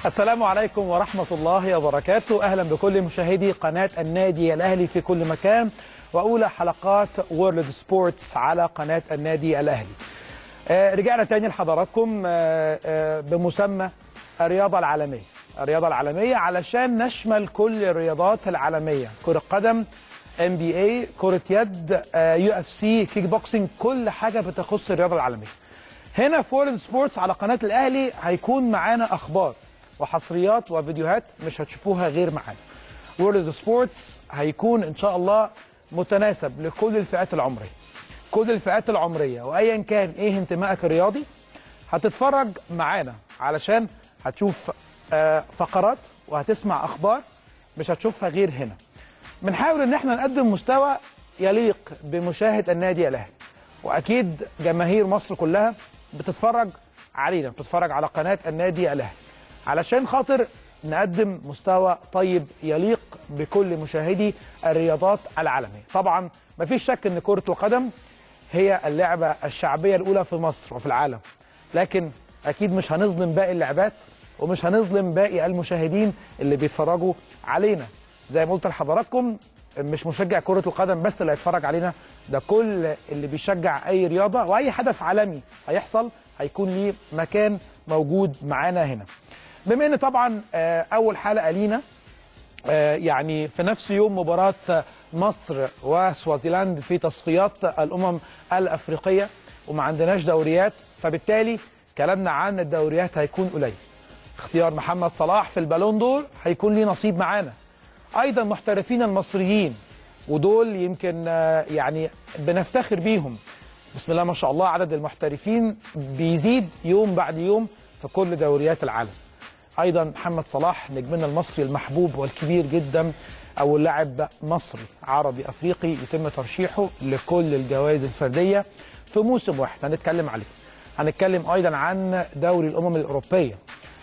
السلام عليكم ورحمة الله وبركاته أهلا بكل مشاهدي قناة النادي الأهلي في كل مكان وأولى حلقات وورلد سبورتس على قناة النادي الأهلي آه رجعنا تاني لحضراتكم آه آه بمسمى الرياضة العالمية الرياضة العالمية علشان نشمل كل الرياضات العالمية كرة قدم ام بي اي كرة يد يو اف سي كيك بوكسينج كل حاجة بتخص الرياضة العالمية هنا في وورلد سبورتس على قناة الأهلي هيكون معانا أخبار وحصريات وفيديوهات مش هتشوفوها غير معانا وورلد سبورتس هيكون إن شاء الله متناسب لكل الفئات العمرية كل الفئات العمرية وأيا كان إيه انتمائك الرياضي هتتفرج معانا علشان هتشوف آه، فقرات وهتسمع أخبار مش هتشوفها غير هنا بنحاول ان احنا نقدم مستوى يليق بمشاهد النادي الاهلي واكيد جماهير مصر كلها بتتفرج علينا بتتفرج على قناه النادي الاهلي علشان خاطر نقدم مستوى طيب يليق بكل مشاهدي الرياضات العالميه طبعا مفيش شك ان كره القدم هي اللعبه الشعبيه الاولى في مصر وفي العالم لكن اكيد مش هنظلم باقي اللعبات ومش هنظلم باقي المشاهدين اللي بيتفرجوا علينا زي ما قلت لحضراتكم مش مشجع كرة القدم بس اللي هيتفرج علينا ده كل اللي بيشجع أي رياضة وأي حدث عالمي هيحصل هيكون ليه مكان موجود معانا هنا بما ان طبعا آه، أول حلقة لينا آه، يعني في نفس يوم مباراة مصر وسوازيلاند في تصفيات الأمم الأفريقية وما عندناش دوريات فبالتالي كلامنا عن الدوريات هيكون قليل اختيار محمد صلاح في البالون دور هيكون ليه نصيب معانا ايضا محترفين المصريين ودول يمكن آه، يعني بنفتخر بيهم بسم الله ما شاء الله عدد المحترفين بيزيد يوم بعد يوم في كل دوريات العالم ايضا محمد صلاح نجمنا المصري المحبوب والكبير جدا اول لاعب مصري عربي افريقي يتم ترشيحه لكل الجوائز الفرديه في موسم واحد هنتكلم عليه هنتكلم ايضا عن دوري الامم الاوروبيه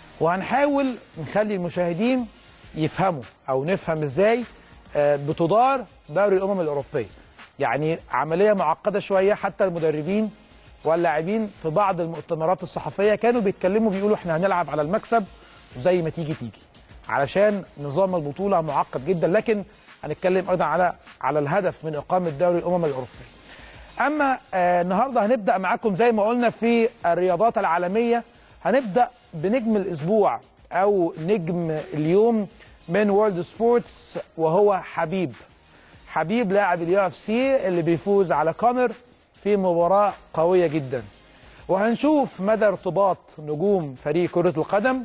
وهنحاول نخلي المشاهدين يفهموا او نفهم ازاي آه، بتدار دوري الامم الاوروبيه يعني عمليه معقده شويه حتى المدربين واللاعبين في بعض المؤتمرات الصحفيه كانوا بيتكلموا بيقولوا احنا هنلعب على المكسب وزي ما تيجي تيجي علشان نظام البطوله معقد جدا لكن هنتكلم ايضا على على الهدف من اقامه دوري الامم الاوروبيه اما آه، النهارده هنبدا معاكم زي ما قلنا في الرياضات العالميه هنبدا بنجم الاسبوع او نجم اليوم من وورلد سبورتس وهو حبيب حبيب لاعب اليو اف سي اللي بيفوز على كونر في مباراه قويه جدا وهنشوف مدى ارتباط نجوم فريق كره القدم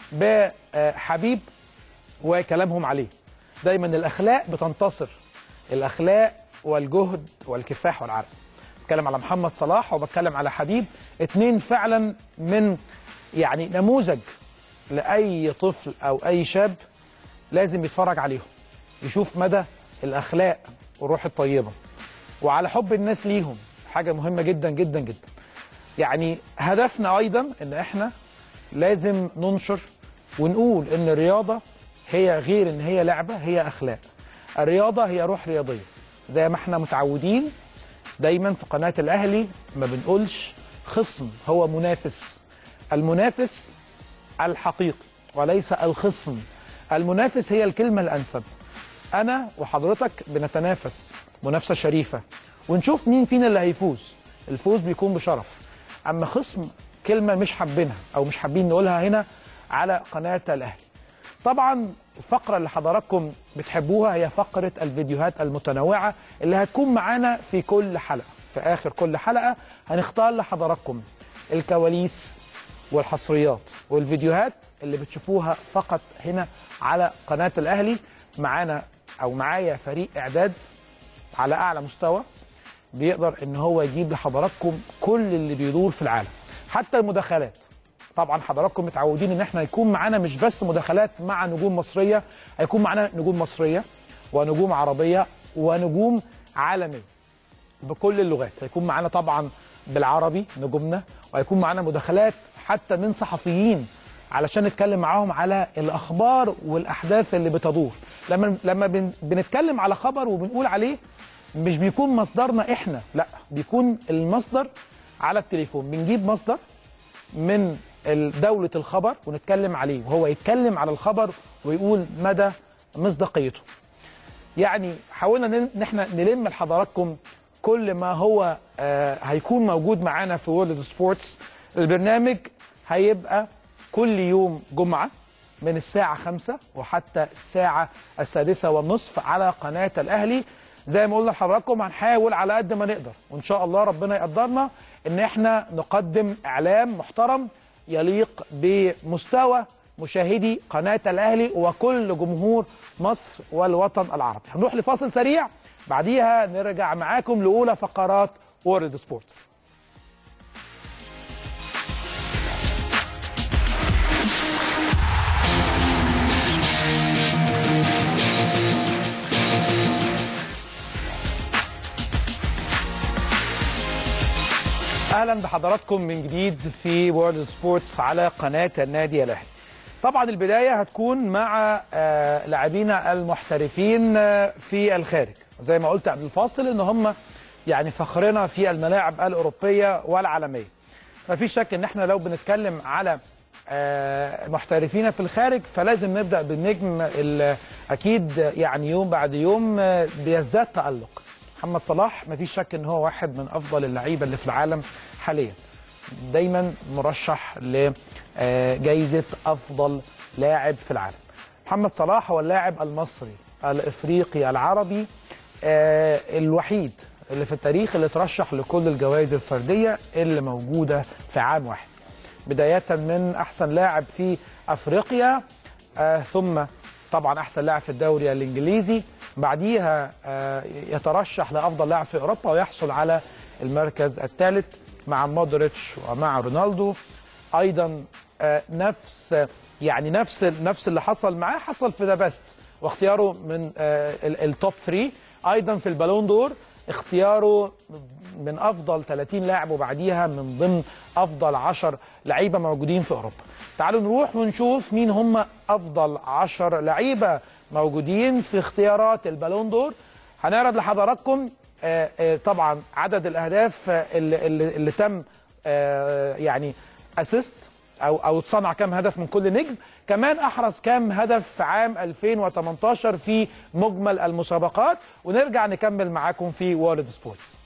بحبيب وكلامهم عليه دايما الاخلاق بتنتصر الاخلاق والجهد والكفاح والعرق بتكلم على محمد صلاح وبتكلم على حبيب اتنين فعلا من يعني نموذج لاي طفل او اي شاب لازم يتفرج عليهم يشوف مدى الاخلاق والروح الطيبه وعلى حب الناس ليهم حاجه مهمه جدا جدا جدا يعني هدفنا ايضا ان احنا لازم ننشر ونقول ان الرياضه هي غير ان هي لعبه هي اخلاق الرياضه هي روح رياضيه زي ما احنا متعودين دايما في قناه الاهلي ما بنقولش خصم هو منافس المنافس الحقيقي وليس الخصم المنافس هي الكلمة الأنسب أنا وحضرتك بنتنافس منافسة شريفة ونشوف مين فينا اللي هيفوز الفوز بيكون بشرف أما خصم كلمة مش حابينها أو مش حابين نقولها هنا على قناة الأهلي طبعا الفقرة اللي حضراتكم بتحبوها هي فقرة الفيديوهات المتنوعة اللي هتكون معانا في كل حلقة في آخر كل حلقة هنختار لحضراتكم الكواليس والحصريات والفيديوهات اللي بتشوفوها فقط هنا على قناة الأهلي معانا أو معايا فريق إعداد على أعلى مستوى بيقدر إن هو يجيب لحضراتكم كل اللي بيدور في العالم حتى المداخلات طبعا حضراتكم متعودين ان احنا يكون معانا مش بس مداخلات مع نجوم مصريه هيكون معانا نجوم مصريه ونجوم عربيه ونجوم عالميه بكل اللغات هيكون معانا طبعا بالعربي نجومنا وهيكون معانا مداخلات حتى من صحفيين علشان نتكلم معاهم على الاخبار والاحداث اللي بتدور لما لما بن بنتكلم على خبر وبنقول عليه مش بيكون مصدرنا احنا لا بيكون المصدر على التليفون بنجيب مصدر من ال- دولة الخبر ونتكلم عليه وهو يتكلم على الخبر ويقول مدى مصداقيته يعني حاولنا ان إن احنا نلم لحضراتكم كل ما هو آه هيكون موجود معانا في وورلد سبورتس البرنامج هيبقى كل يوم جمعة من الساعة خمسة وحتى الساعة السادسة والنصف على قناة الأهلي زي ما قلنا لحضراتكم هنحاول على قد ما نقدر وإن شاء الله ربنا يقدرنا إن احنا نقدم إعلام محترم يليق بمستوى مشاهدي قناة الأهلي وكل جمهور مصر والوطن العربي هنروح لفاصل سريع بعديها نرجع معاكم لأولى فقرات وورلد سبورتس اهلا بحضراتكم من جديد في وورلد سبورتس على قناه النادي الاهلي. طبعا البدايه هتكون مع آه، لاعبينا المحترفين آه، في الخارج زي ما قلت قبل الفاصل ان هم يعني فخرنا في الملاعب الاوروبيه والعالميه. ما فيش شك ان احنا لو بنتكلم على آه، محترفين في الخارج فلازم نبدا بالنجم اللي اكيد يعني يوم بعد يوم آه، بيزداد تالق. محمد صلاح مفيش شك ان هو واحد من افضل اللعيبه اللي في العالم حاليا دايما مرشح لجائزه افضل لاعب في العالم محمد صلاح هو اللاعب المصري الافريقي العربي آه، الوحيد اللي في التاريخ اللي ترشح لكل الجوائز الفرديه اللي موجوده في عام واحد بدايه من احسن لاعب في افريقيا آه، ثم طبعا احسن لاعب في الدوري الانجليزي بعديها آه، يترشح لافضل لاعب في اوروبا ويحصل على المركز الثالث مع مودريتش ومع رونالدو ايضا آه، نفس يعني نفس نفس اللي حصل معاه حصل في ذا بيست واختياره من آه، ال- التوب 3 ايضا في البالون دور اختياره من افضل 30 لاعب وبعديها من ضمن افضل 10 لعيبه موجودين في اوروبا تعالوا نروح ونشوف مين هم افضل 10 لعيبه موجودين في اختيارات البالون دور هنعرض لحضراتكم آه، آه، طبعا عدد الاهداف آه، اللي, اللي, اللي تم آه، يعني اسيست او او صنع كام هدف من كل نجم كمان احرز كام هدف في عام 2018 في مجمل المسابقات ونرجع نكمل معاكم في وورلد سبورتس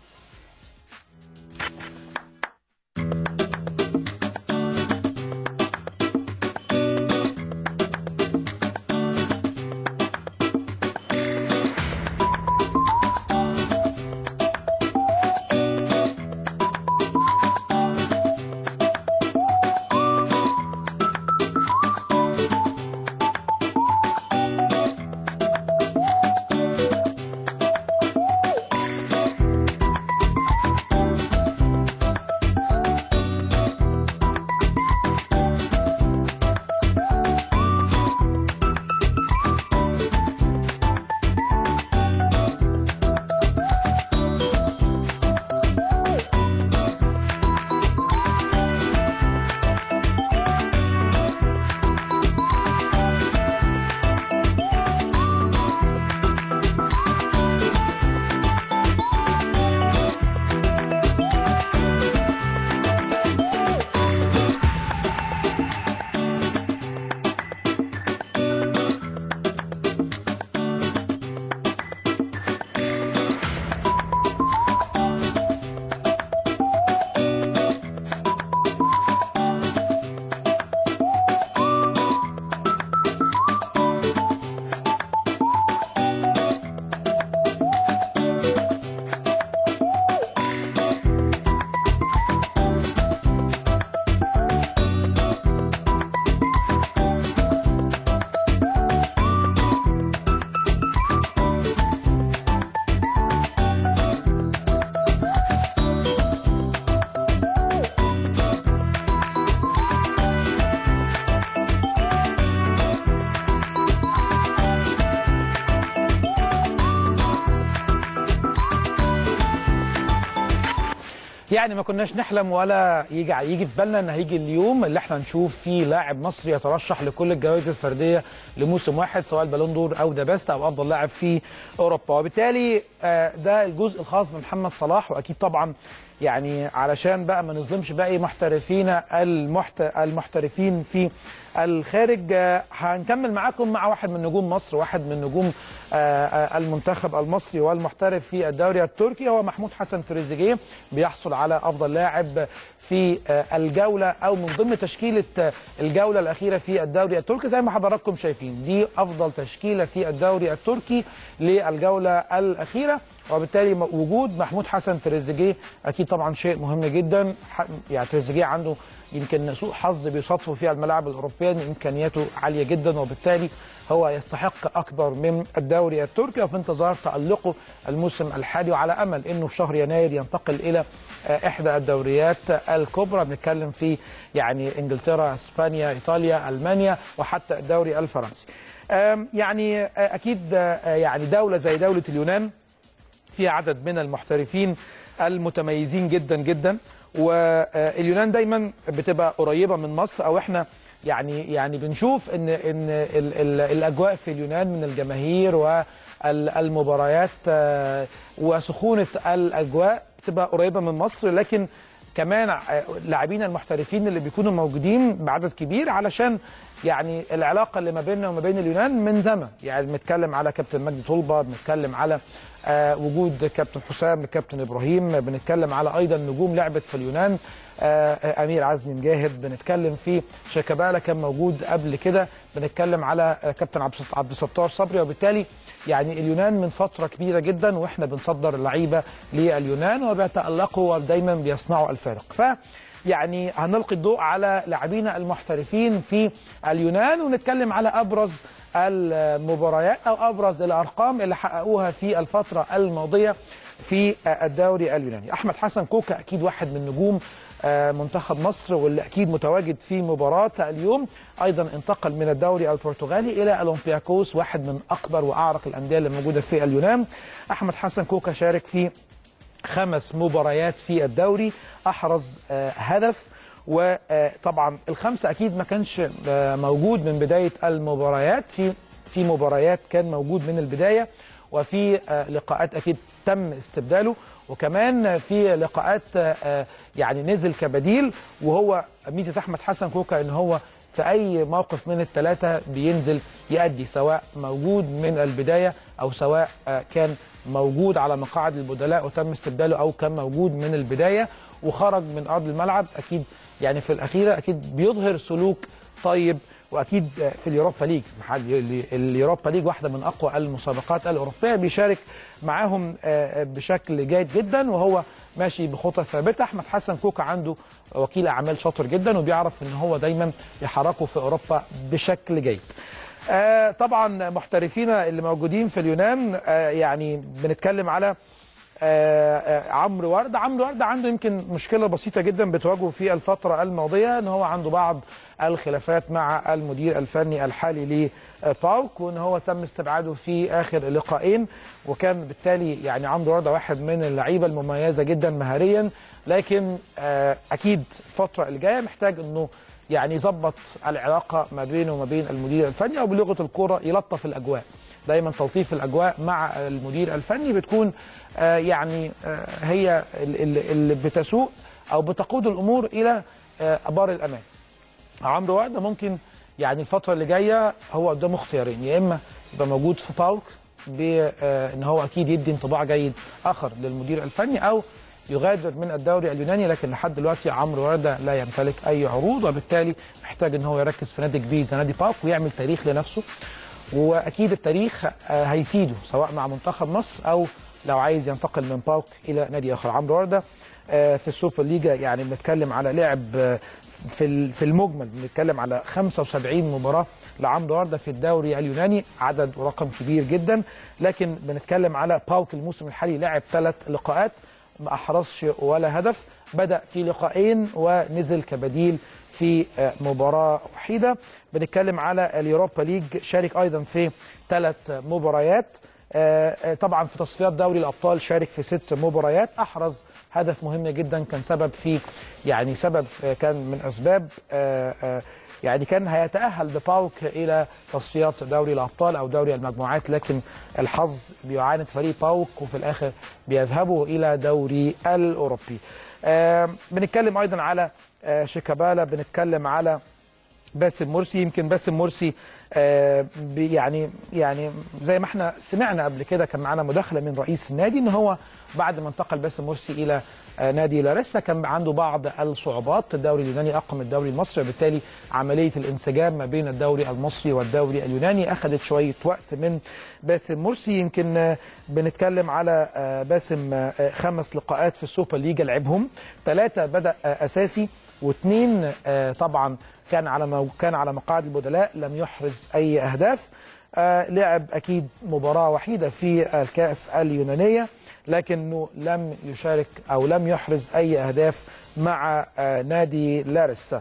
يعني ما كناش نحلم ولا يجي يجي في بالنا ان هيجي اليوم اللي احنا نشوف فيه لاعب مصري يترشح لكل الجوائز الفرديه لموسم واحد سواء البالون دور او ذا بيست او افضل لاعب في اوروبا وبالتالي آه، ده الجزء الخاص بمحمد صلاح واكيد طبعا يعني علشان بقى ما نظلمش باقي محترفين المحت... المحترفين في الخارج آه، هنكمل معاكم مع واحد من نجوم مصر واحد من نجوم آه، آه، المنتخب المصري والمحترف في الدوري التركي هو محمود حسن تريزيجيه بيحصل على افضل لاعب في آه، الجوله او من ضمن تشكيله آه، الجوله الاخيره في الدوري التركي زي ما حضراتكم شايفين دي افضل تشكيله في الدوري التركي للجوله الاخيره وبالتالي م- وجود محمود حسن تريزيجيه اكيد طبعا شيء مهم جدا ح- يعني تريزيجيه عنده يمكن سوء حظ بيصادفه في الملاعب الاوروبيه إن امكانياته عاليه جدا وبالتالي هو يستحق اكبر من الدوري التركي وفي انتظار تالقه الموسم الحالي وعلى امل انه في شهر يناير ينتقل الى آه، احدى الدوريات الكبرى بنتكلم في يعني انجلترا اسبانيا ايطاليا المانيا وحتى الدوري الفرنسي آم، يعني آه، اكيد آه، يعني دوله زي دوله اليونان فيها عدد من المحترفين المتميزين جدا جدا واليونان دايما بتبقى قريبه من مصر او احنا يعني يعني بنشوف ان ان ال ال الاجواء في اليونان من الجماهير والمباريات آه، وسخونه الاجواء بتبقى قريبه من مصر لكن كمان ع- لاعبين المحترفين اللي بيكونوا موجودين بعدد كبير علشان يعني العلاقه اللي ما بيننا وما بين اليونان من زمن يعني بنتكلم على كابتن مجدي طلبه بنتكلم على آه وجود كابتن حسام كابتن ابراهيم بنتكلم على ايضا نجوم لعبت في اليونان آه آه، امير عزمي مجاهد بنتكلم في شيكابالا كان موجود قبل كده بنتكلم على آه كابتن عبد الست- عبد الستار صبري وبالتالي يعني اليونان من فتره كبيره جدا واحنا بنصدر لعيبه لليونان وبيتالقوا ودايما بيصنعوا الفارق ف يعني هنلقي الضوء على لاعبينا المحترفين في اليونان ونتكلم على ابرز المباريات او ابرز الارقام اللي حققوها في الفتره الماضيه في الدوري اليوناني احمد حسن كوكا اكيد واحد من نجوم آه، منتخب مصر واللي اكيد متواجد في مباراه اليوم ايضا انتقل من الدوري البرتغالي الى اولمبياكوس واحد من اكبر واعرق الانديه اللي موجوده في اليونان احمد حسن كوكا شارك في خمس مباريات في الدوري احرز آه، هدف وطبعا الخمسه اكيد ما كانش آه، موجود من بدايه المباريات في في مباريات كان موجود من البدايه وفي آه، لقاءات اكيد تم استبداله وكمان في لقاءات آه، يعني نزل كبديل وهو ميزه احمد حسن كوكا ان هو في اي موقف من الثلاثه بينزل يأدي سواء موجود من البدايه او سواء آه، كان موجود على مقاعد البدلاء وتم استبداله او كان موجود من البدايه وخرج من ارض الملعب اكيد يعني في الاخيره اكيد بيظهر سلوك طيب واكيد آه، في اليوروبا ليج محل- اليوروبا ليج واحده من اقوى المسابقات الاوروبيه بيشارك معاهم آه، آه، بشكل جيد جدا وهو ماشي بخطى ثابته احمد حسن كوكا عنده وكيل اعمال شاطر جدا وبيعرف ان هو دايما يحركه في اوروبا بشكل جيد آه، طبعا محترفينا اللي موجودين في اليونان آه، يعني بنتكلم على آه، آه، عمرو ورده عمرو ورده عنده يمكن مشكله بسيطه جدا بتواجهه في الفتره الماضيه ان هو عنده بعض الخلافات مع المدير الفني الحالي لباوك وان هو تم استبعاده في اخر لقاءين وكان بالتالي يعني عمرو ورده واحد من اللعيبه المميزه جدا مهاريا لكن آه، اكيد الفتره اللي جايه محتاج انه يعني يظبط العلاقه ما بينه وما بين المدير الفني او بلغه الكوره يلطف الاجواء دايما تلطيف الاجواء مع المدير الفني بتكون آه، يعني آه، هي ال- ال- اللي بتسوق او بتقود الامور الى آه، ابار الامان عمرو ورده ممكن يعني الفتره اللي جايه هو قدامه اختيارين يا اما يبقى موجود في باوك بان هو اكيد يدي انطباع جيد اخر للمدير الفني او يغادر من الدوري اليوناني لكن لحد دلوقتي عمرو ورده لا يمتلك اي عروض وبالتالي محتاج ان هو يركز في نادي كبير زي نادي باوك ويعمل تاريخ لنفسه واكيد التاريخ آه، هيفيده سواء مع منتخب مصر او لو عايز ينتقل من باوك الى نادي اخر عمرو ورده آه، في السوبر ليجا يعني بنتكلم على لعب آه، في ال- في المجمل بنتكلم على 75 مباراه لعمرو ورده في الدوري اليوناني عدد ورقم كبير جدا لكن بنتكلم على باوك الموسم الحالي لعب ثلاث لقاءات ما احرزش ولا هدف بدا في لقاءين ونزل كبديل في آه، مباراه وحيده بنتكلم على اليوروبا ليج شارك ايضا في ثلاث مباريات آه، آه، طبعا في تصفيات دوري الابطال شارك في ست مباريات احرز هدف مهم جدا كان سبب في يعني سبب آه، كان من اسباب آه، آه، يعني كان هيتاهل بباوك الى تصفيات دوري الابطال او دوري المجموعات لكن الحظ بيعاند فريق باوك وفي الاخر بيذهبوا الى دوري الاوروبي. آه، بنتكلم ايضا على آه، شيكابالا بنتكلم على باسم مرسي يمكن باسم مرسي آه، بي- يعني يعني زي ما احنا سمعنا قبل كده كان معانا مداخله من رئيس النادي ان هو بعد ما انتقل باسم مرسي الى آه، نادي لاريسا كان عنده بعض الصعوبات الدوري اليوناني اقم الدوري المصري وبالتالي عمليه الانسجام ما بين الدوري المصري والدوري اليوناني اخذت شويه وقت من باسم مرسي يمكن آه، بنتكلم على آه، باسم آه، خمس لقاءات في السوبر ليجا لعبهم ثلاثه بدا آه، اساسي واثنين آه، طبعا كان على مو- كان على مقاعد البدلاء لم يحرز اي اهداف آه، لعب اكيد مباراه وحيده في الكاس اليونانيه لكنه لم يشارك او لم يحرز اي اهداف مع آه، نادي لاريسا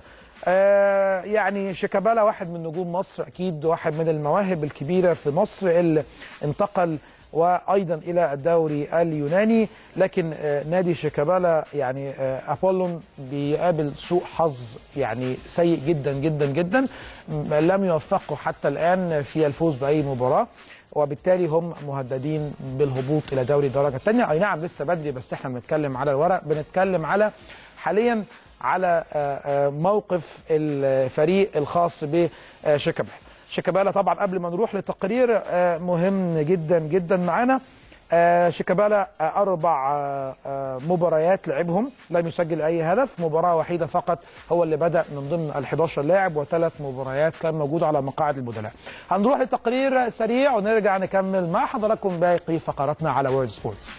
آه، يعني شيكابالا واحد من نجوم مصر اكيد واحد من المواهب الكبيره في مصر اللي انتقل وايضا الى الدوري اليوناني لكن آه، نادي شيكابالا يعني آه، ابولون بيقابل سوء حظ يعني سيء جدا جدا جدا م- لم يوفقوا حتى الان في الفوز باي مباراه وبالتالي هم مهددين بالهبوط الى دوري الدرجه الثانيه اي نعم لسه بدري بس احنا بنتكلم على الورق بنتكلم على حاليا على آه، آه، موقف الفريق الخاص بشيكابالا شيكابالا طبعا قبل ما نروح لتقرير آه، مهم جدا جدا معانا آه، شيكابالا آه، اربع آه، آه، مباريات لعبهم لم يسجل اي هدف مباراه وحيده فقط هو اللي بدا من ضمن ال 11 لاعب وثلاث مباريات كان موجود على مقاعد البدلاء هنروح لتقرير سريع ونرجع نكمل مع حضراتكم باقي فقراتنا على وورد سبورتس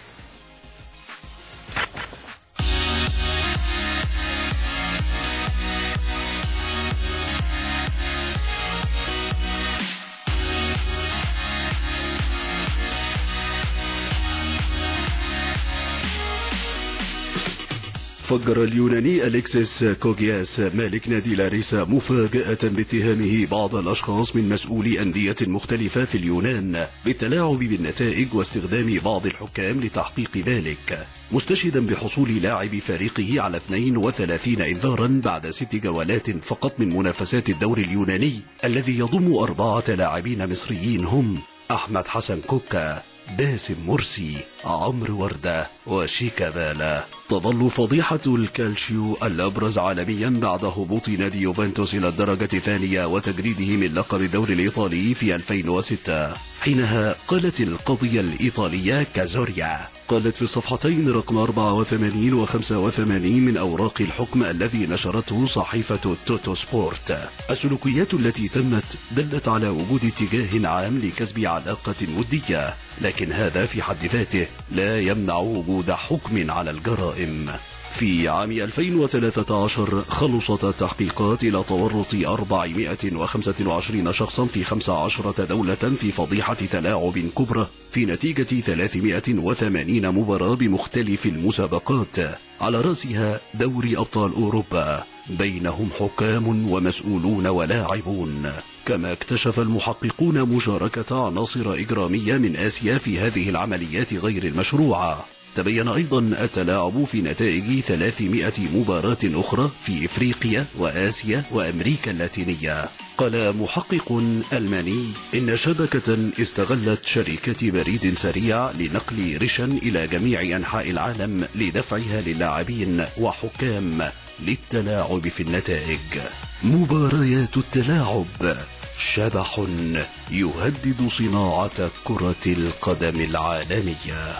فجر اليوناني أليكسيس كوغياس مالك نادي لاريسا مفاجأة باتهامه بعض الأشخاص من مسؤولي أندية مختلفة في اليونان بالتلاعب بالنتائج واستخدام بعض الحكام لتحقيق ذلك مستشهدا بحصول لاعب فريقه على 32 إنذارا بعد ست جولات فقط من منافسات الدوري اليوناني الذي يضم أربعة لاعبين مصريين هم أحمد حسن كوكا باسم مرسي عمرو وردة وشيكابالا تظل فضيحة الكالشيو الأبرز عالميا بعد هبوط نادي يوفنتوس إلى الدرجة الثانية وتجريده من لقب الدوري الإيطالي في 2006 حينها قالت القضية الإيطالية كازوريا قالت في الصفحتين رقم 84 و 85 من أوراق الحكم الذي نشرته صحيفة توتو سبورت السلوكيات التي تمت دلت على وجود اتجاه عام لكسب علاقة ودية لكن هذا في حد ذاته لا يمنع وجود حكم على الجرائم في عام 2013 خلصت التحقيقات إلى تورط 425 شخصا في 15 دولة في فضيحة تلاعب كبرى في نتيجة 380 مباراة بمختلف المسابقات على رأسها دوري أبطال أوروبا بينهم حكام ومسؤولون ولاعبون كما اكتشف المحققون مشاركة عناصر إجرامية من آسيا في هذه العمليات غير المشروعة تبين أيضا التلاعب في نتائج 300 مباراة أخرى في إفريقيا وآسيا وأمريكا اللاتينية قال محقق ألماني إن شبكة استغلت شركة بريد سريع لنقل رشا إلى جميع أنحاء العالم لدفعها للاعبين وحكام للتلاعب في النتائج مباريات التلاعب شبح يهدد صناعة كرة القدم العالمية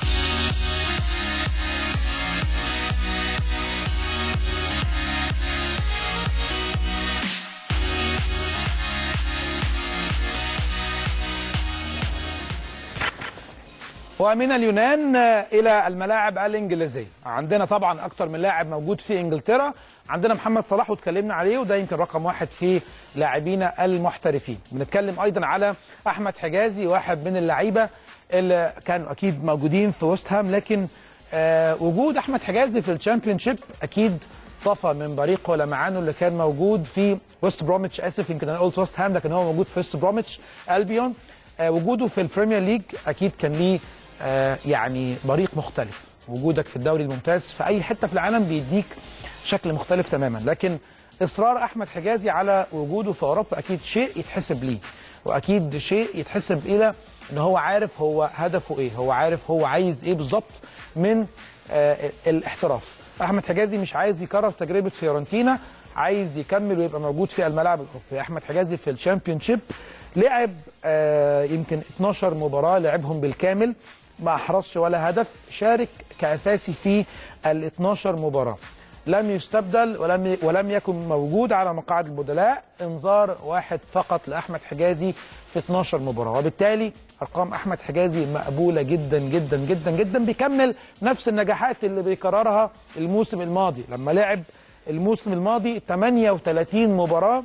ومن اليونان الى الملاعب الانجليزيه عندنا طبعا اكتر من لاعب موجود في انجلترا عندنا محمد صلاح واتكلمنا عليه وده يمكن رقم واحد في لاعبينا المحترفين بنتكلم ايضا على احمد حجازي واحد من اللعيبه اللي كانوا اكيد موجودين في وست هام لكن آه وجود احمد حجازي في الشامبيونشيب اكيد طفى من بريقه لمعانه اللي كان موجود في وست بروميتش اسف يمكن انا قلت وست هام لكن هو موجود في وست بروميتش البيون آه، وجوده في البريمير ليج اكيد كان ليه آه، يعني بريق مختلف وجودك في الدوري الممتاز في اي حته في العالم بيديك شكل مختلف تماما لكن اصرار احمد حجازي على وجوده في اوروبا اكيد شيء يتحسب ليه واكيد شيء يتحسب الى ان هو عارف هو هدفه ايه هو عارف هو عايز ايه بالظبط من آه، الاحتراف احمد حجازي مش عايز يكرر تجربه فيورنتينا عايز يكمل ويبقى موجود في الملاعب الاوروبيه احمد حجازي في الشامبيونشيب لعب آه، يمكن 12 مباراه لعبهم بالكامل ما احرزش ولا هدف شارك كاساسي في ال 12 مباراه لم يستبدل ولم ولم يكن موجود على مقاعد البدلاء انذار واحد فقط لاحمد حجازي في 12 مباراه وبالتالي ارقام احمد حجازي مقبوله جدا جدا جدا جدا بيكمل نفس النجاحات اللي بيكررها الموسم الماضي لما لعب الموسم الماضي 38 مباراه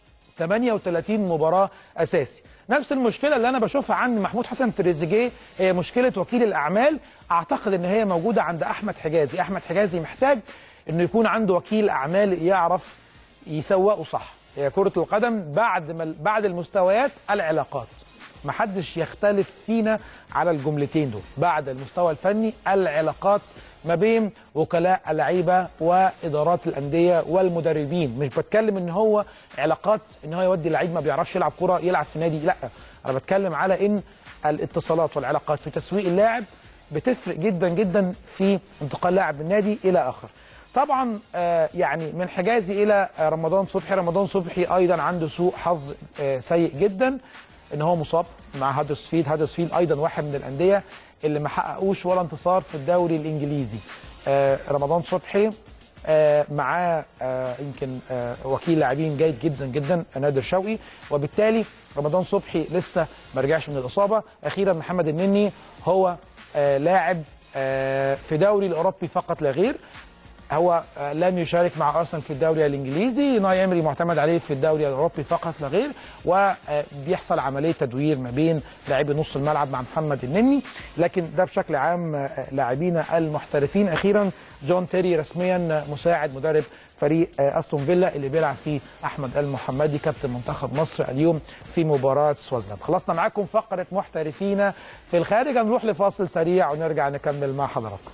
38 مباراه اساسي نفس المشكله اللي انا بشوفها عند محمود حسن تريزيجيه هي مشكله وكيل الاعمال اعتقد ان هي موجوده عند احمد حجازي احمد حجازي محتاج انه يكون عنده وكيل اعمال يعرف يسوقه صح هي كره القدم بعد ما بعد المستويات العلاقات محدش يختلف فينا على الجملتين دول بعد المستوى الفني العلاقات ما بين وكلاء اللعيبه وادارات الانديه والمدربين مش بتكلم ان هو علاقات ان هو يودي لعيب ما بيعرفش يلعب كره يلعب في نادي لا انا بتكلم على ان الاتصالات والعلاقات في تسويق اللاعب بتفرق جدا جدا في انتقال لاعب من نادي الى اخر طبعا آه، يعني من حجازي الى آه، رمضان صبحي رمضان صبحي ايضا عنده سوء حظ آه، سيء جدا ان هو مصاب مع هادرسفيلد هادرسفيلد ايضا واحد من الانديه اللي ما حققوش ولا انتصار في الدوري الانجليزي آه، رمضان صبحي آه، معاه آه، يمكن آه، وكيل لاعبين جيد جدا جدا نادر شوقي وبالتالي رمضان صبحي لسه ما رجعش من الاصابه اخيرا محمد النني هو آه، لاعب آه، في دوري الاوروبي فقط لا غير هو آه، لم يشارك مع ارسنال في الدوري الانجليزي ناي امري معتمد عليه في الدوري الاوروبي فقط لا غير وبيحصل عمليه تدوير ما بين لاعبي نص الملعب مع محمد النني لكن ده بشكل عام آه، لاعبينا المحترفين اخيرا جون تيري رسميا مساعد مدرب فريق آه، استون فيلا اللي بيلعب فيه احمد المحمدي كابتن منتخب مصر اليوم في مباراه سوازلاند خلصنا معاكم فقره محترفين في الخارج هنروح لفاصل سريع ونرجع نكمل مع حضراتكم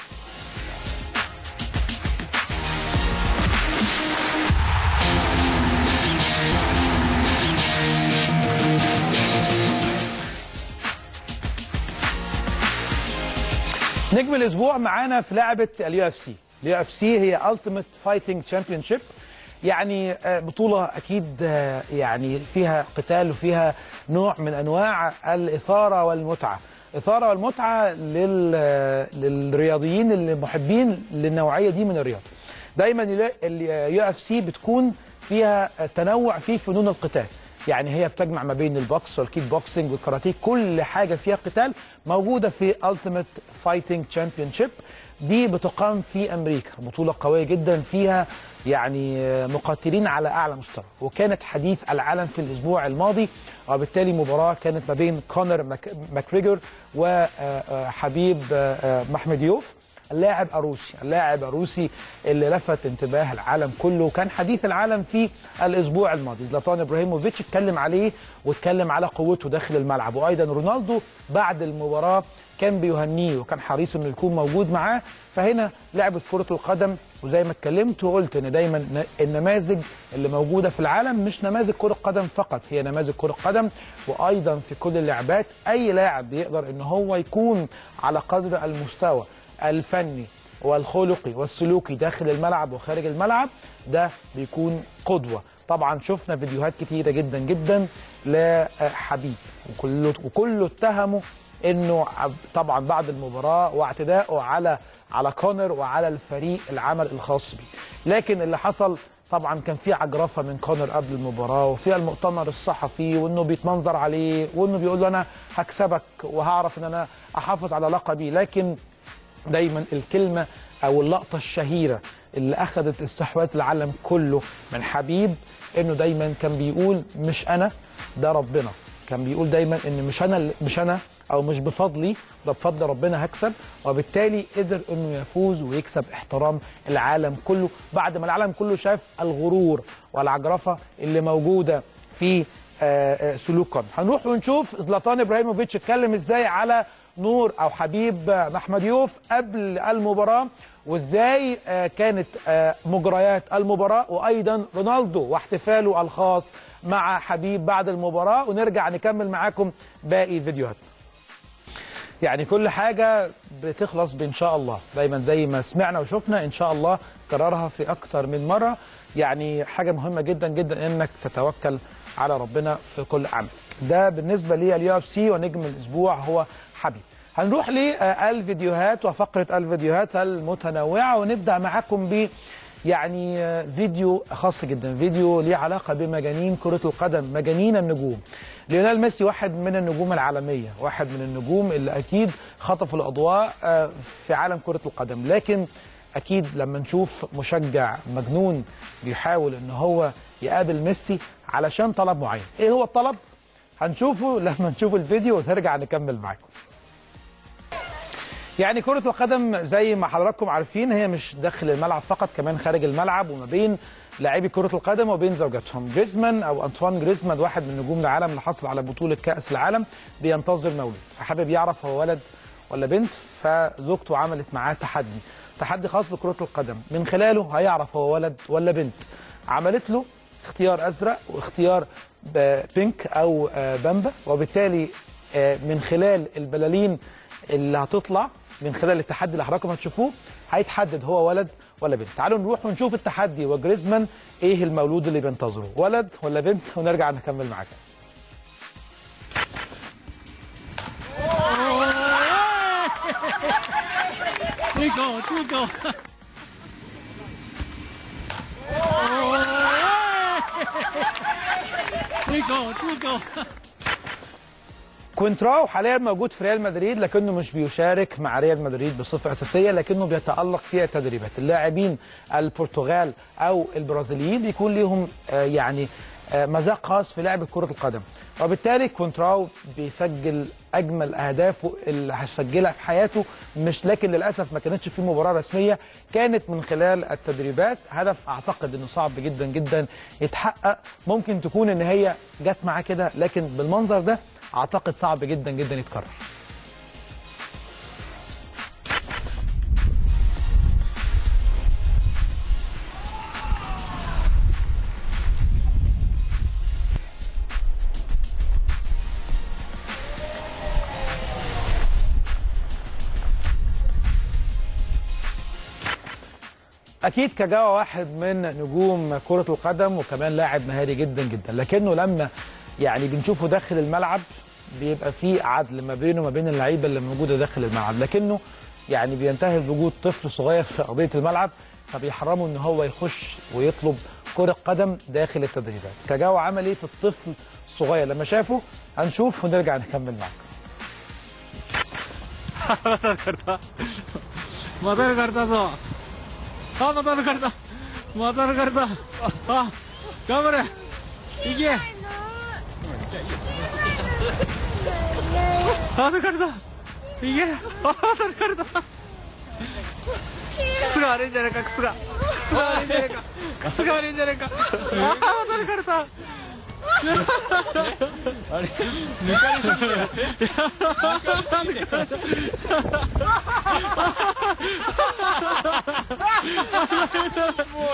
نجم الاسبوع معانا في لعبه اليو اف سي اليو اف سي هي التيمت فايتنج تشامبيونشيب يعني آه، بطوله اكيد آه، يعني فيها قتال وفيها نوع من انواع الاثاره والمتعه اثاره والمتعه لل للرياضيين اللي محبين للنوعيه دي من الرياضه دايما اليو اف سي بتكون فيها تنوع في فنون القتال يعني هي بتجمع ما بين البوكس والكيك بوكسنج والكاراتيه كل حاجه فيها قتال موجوده في Ultimate Fighting Championship دي بتقام في امريكا بطوله قويه جدا فيها يعني مقاتلين على اعلى مستوى وكانت حديث العالم في الاسبوع الماضي وبالتالي مباراه كانت ما بين كونر ماك- ماكريجور وحبيب محمديوف اللاعب الروسي اللاعب الروسي اللي لفت انتباه العالم كله وكان حديث العالم في الاسبوع الماضي زلاتان ابراهيموفيتش اتكلم عليه واتكلم على قوته داخل الملعب وايضا رونالدو بعد المباراه كان بيهنيه وكان حريص انه يكون موجود معاه فهنا لعبه كره القدم وزي ما اتكلمت وقلت ان دايما ن- النماذج اللي موجوده في العالم مش نماذج كره قدم فقط هي نماذج كره قدم وايضا في كل اللعبات اي لاعب بيقدر ان هو يكون على قدر المستوى الفني والخلقي والسلوكي داخل الملعب وخارج الملعب ده بيكون قدوه طبعا شفنا فيديوهات كتيره جدا جدا لحبيب وكله وكله اتهمه انه عب- طبعا بعد المباراه واعتدائه على على كونر وعلى الفريق العمل الخاص بيه لكن اللي حصل طبعا كان في عجرفه من كونر قبل المباراه وفي المؤتمر الصحفي وانه بيتمنظر عليه وانه بيقول له انا هكسبك وهعرف ان انا احافظ على لقبي لكن دايما الكلمه او اللقطه الشهيره اللي اخذت استحواذ العالم كله من حبيب انه دايما كان بيقول مش انا ده ربنا كان بيقول دايما ان مش انا مش انا او مش بفضلي ده بفضل ربنا هكسب وبالتالي قدر انه يفوز ويكسب احترام العالم كله بعد ما العالم كله شاف الغرور والعجرفه اللي موجوده في آه، آه، سلوكا هنروح ونشوف زلاتان ابراهيموفيتش اتكلم ازاي على نور او حبيب آه، محمديوف قبل المباراه وازاي آه، كانت آه، مجريات المباراه وايضا رونالدو واحتفاله الخاص مع حبيب بعد المباراه ونرجع نكمل معاكم باقي فيديوهاتنا يعني كل حاجة بتخلص بإن شاء الله دايما زي ما سمعنا وشفنا إن شاء الله كررها في أكتر من مرة يعني حاجة مهمة جدا جدا إنك تتوكل على ربنا في كل عمل ده بالنسبة لي اليو اف سي ونجم الأسبوع هو حبيب هنروح للفيديوهات وفقرة الفيديوهات المتنوعة ونبدأ معاكم ب يعني آه، فيديو خاص جدا فيديو ليه علاقة بمجانين كرة القدم مجانين النجوم ليونيل ميسي واحد من النجوم العالمية واحد من النجوم اللي أكيد خطفوا الأضواء آه، في عالم كرة القدم لكن أكيد لما نشوف مشجع مجنون بيحاول إن هو يقابل ميسي علشان طلب معين إيه هو الطلب؟ هنشوفه لما نشوف الفيديو ونرجع نكمل معاكم يعني كرة القدم زي ما حضراتكم عارفين هي مش داخل الملعب فقط كمان خارج الملعب وما بين لاعبي كرة القدم وبين زوجاتهم جريزمان او انطوان جريزمان واحد من نجوم العالم اللي حصل على بطولة كأس العالم بينتظر مولود فحابب يعرف هو ولد ولا بنت فزوجته عملت معاه تحدي تحدي خاص بكرة القدم من خلاله هيعرف هو ولد ولا بنت عملت له اختيار ازرق واختيار ب- بينك او آه، بامبا وبالتالي آه، من خلال البلالين اللي هتطلع من خلال التحدي اللي حضراتكم هتشوفوه هيتحدد هو ولد ولا بنت تعالوا نروح ونشوف التحدي وجريزمان ايه المولود اللي بينتظره ولد ولا بنت ونرجع نكمل معاك Chico, chico. Chico, chico. كوينتراو حاليا موجود في ريال مدريد لكنه مش بيشارك مع ريال مدريد بصفه اساسيه لكنه بيتالق في التدريبات اللاعبين البرتغال او البرازيليين بيكون ليهم آه، يعني آه، مذاق خاص في لعب كره القدم وبالتالي كونتراو بيسجل اجمل اهدافه اللي هيسجلها في حياته مش لكن للاسف ما كانتش في مباراه رسميه كانت من خلال التدريبات هدف اعتقد انه صعب جدا جدا يتحقق ممكن تكون ان هي جت معاه كده لكن بالمنظر ده اعتقد صعب جدا جدا يتكرر اكيد كجاوا واحد من نجوم كره القدم وكمان لاعب مهاري جدا جدا لكنه لما يعني بنشوفه داخل الملعب بيبقى في عدل ما بينه وما بين اللعيبه اللي موجوده داخل الملعب لكنه يعني بينتهي بوجود طفل صغير في ارضيه الملعب فبيحرمه ان هو يخش ويطلب كره قدم داخل التدريبات كجاوا عمل ايه في الطفل الصغير لما شافه هنشوف ونرجع نكمل معاكم また抜かれたぞ。あ、また抜かれた。また抜かれた。あ、頑張れ。いけ。あ、抜かれた。いけ。あ、また抜かれた。靴が悪いんじゃないか、靴が。靴が悪いんじゃないか。靴が悪いんじゃないか。あ、また抜かれた。あれ抜かれたんだよ。おいおい。よし、行け。よし、行け。よし、行け。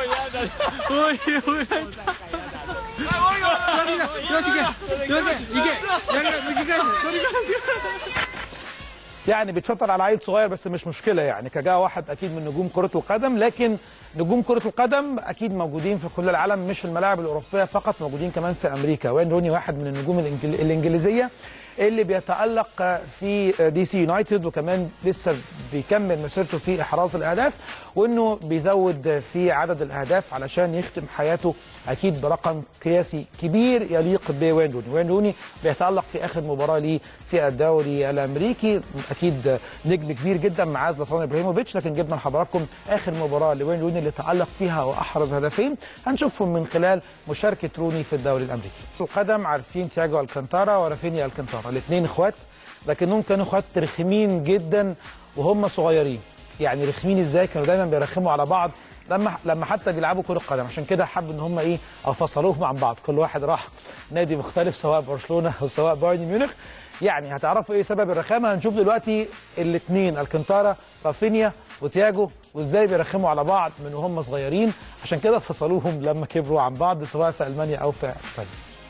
やり返す、抜き返す。取り返す。 يعني بيتشطر على عيل صغير بس مش مشكله يعني كجا واحد اكيد من نجوم كره القدم لكن نجوم كره القدم اكيد موجودين في كل العالم مش في الملاعب الاوروبيه فقط موجودين كمان في امريكا وين روني واحد من النجوم الإنجل... الانجليزيه اللي بيتالق في دي سي يونايتد وكمان لسه بيكمل مسيرته في احراز الاهداف وانه بيزود في عدد الاهداف علشان يختم حياته اكيد برقم قياسي كبير يليق بوين روني وين روني بيتالق في اخر مباراه ليه في الدوري الامريكي اكيد نجم كبير جدا مع زلاتان ابراهيموفيتش لكن جبنا لحضراتكم اخر مباراه لوين روني اللي تالق فيها واحرز هدفين هنشوفهم من خلال مشاركه روني في الدوري الامريكي القدم عارفين تياجو الكانتارا ورافينيا الكانتارا الاثنين اخوات لكنهم كانوا اخوات رخمين جدا وهم صغيرين يعني رخمين ازاي كانوا دايما بيرخموا على بعض لما لما حتى بيلعبوا كره قدم عشان كده حب ان هم ايه او فصلوهم عن بعض كل واحد راح نادي مختلف سواء برشلونه او سواء بايرن ميونخ يعني هتعرفوا ايه سبب الرخامه هنشوف دلوقتي الاثنين الكنتارا رافينيا وتياجو وازاي بيرخموا على بعض من وهم صغيرين عشان كده فصلوهم لما كبروا عن بعض سواء في المانيا او في اسبانيا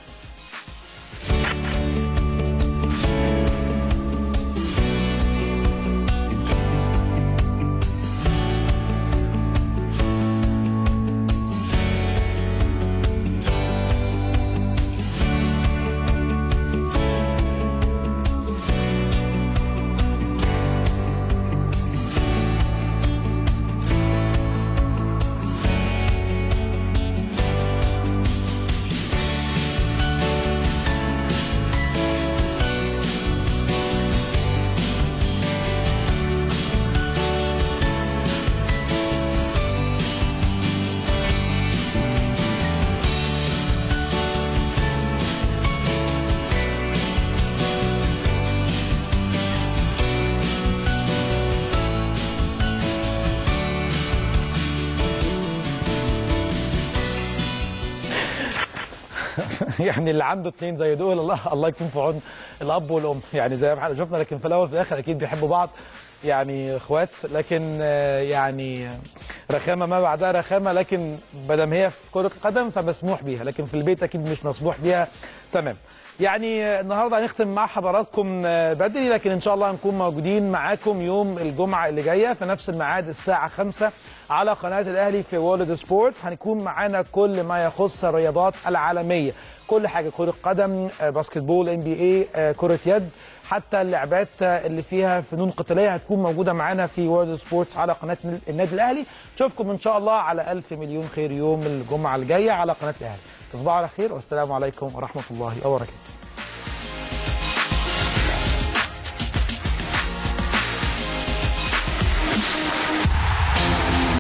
يعني اللي عنده اثنين زي دول الله الله يكون في عون الاب والام يعني زي ما احنا شفنا لكن في الاول وفي الاخر اكيد بيحبوا بعض يعني اخوات لكن آه، يعني رخامه ما بعدها رخامه لكن بدل هي في كره القدم فمسموح بيها لكن في البيت اكيد مش مسموح بيها تمام يعني آه، النهارده هنختم مع حضراتكم آه، بدري لكن ان شاء الله هنكون موجودين معاكم يوم الجمعه اللي جايه في نفس الميعاد الساعه 5 على قناه الاهلي في وورلد سبورت هنكون معانا كل ما يخص الرياضات العالميه كل حاجه كره قدم آه، باسكت بول ام بي اي كره يد حتى اللعبات آه، اللي فيها فنون قتاليه هتكون موجوده معانا في وورلد سبورتس على قناه النادي الاهلي نشوفكم ان شاء الله على الف مليون خير يوم الجمعه الجايه على قناه الاهلي تصبحوا على خير والسلام عليكم ورحمه الله وبركاته